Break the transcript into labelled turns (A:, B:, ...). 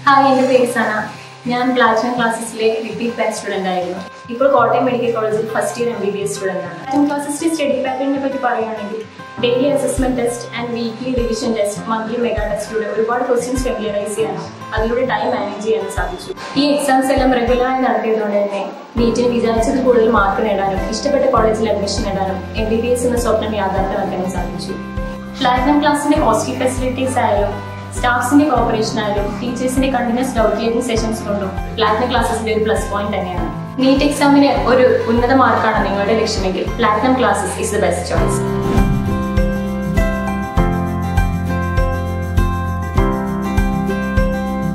A: hi എൻ്റെ പേര് സന ഞാൻ പ്ലാറ്റിനം ക്ലാസ്സസിലെ റിപ്പീറ്റ് ബാച്ച് സ്റ്റുഡൻ്റ് ആയിരുന്നു ഇപ്പോൾ കോട്ടയം മെഡിക്കൽ കോളേജിൽ first year M B B S student ആണ് പ്ലാറ്റിനം ക്ലാസ്സസിലെ സ്റ്റഡി പാറ്റേണിനെ പറ്റി പറയുകയാണെങ്കിൽ daily assessment test and weekly revision test monthly mega ടെസ്റ്റിലൂടെ ഒരുപാട് ക്വസ്റ്റ്യൻസ് ഫെമിലറൈസ് ചെയ്യാനും അതിലൂടെ ടൈം മാനേജ് ചെയ്യാനും സാധിച്ചു ഈ എക്സാംസ് എല്ലാം റെഗുലറായി നടത്തിയതുകൊണ്ട് തന്നെ നീറ്റിന് വിചാരിച്ചത് കൂടുതൽ മാർക്ക് നേടാനും ഇഷ്ടപ്പെട്ട കോളേജിൽ അഡ്മിഷൻ നേടാനും എം ബി ബി എസ് എന്ന സ്വപ്നം യാഥാർത്ഥ്യമാക്കാനും സാധിച്ചു പ്ലാറ്റിനം ക്ലാസ്സിന്റെ ഹോസ്റ്റൽ ഫെസിലിറ്റീസ് ആയാലും സ്റ്റാഫ്സിന്റെ കോപ്പറേഷൻ ആയാലും ടീച്ചേഴ്സിന്റെ കണ്ടിന്യൂസ് ഡൗട്ട് ക്ലിയറിംഗ് സെഷൻസ് കൊണ്ടും പ്ലാറ്റിനം ക്ലാസ്സസിന്റെ ഒരു പ്ലസ് പോയിന്റ് തന്നെയാണ് നീറ്റ് എക്സാമിന് ഒരു ഉന്നത മാർക്കാണ് നിങ്ങളുടെ ലക്ഷ്യമെങ്കിൽ platinum classes is the best choice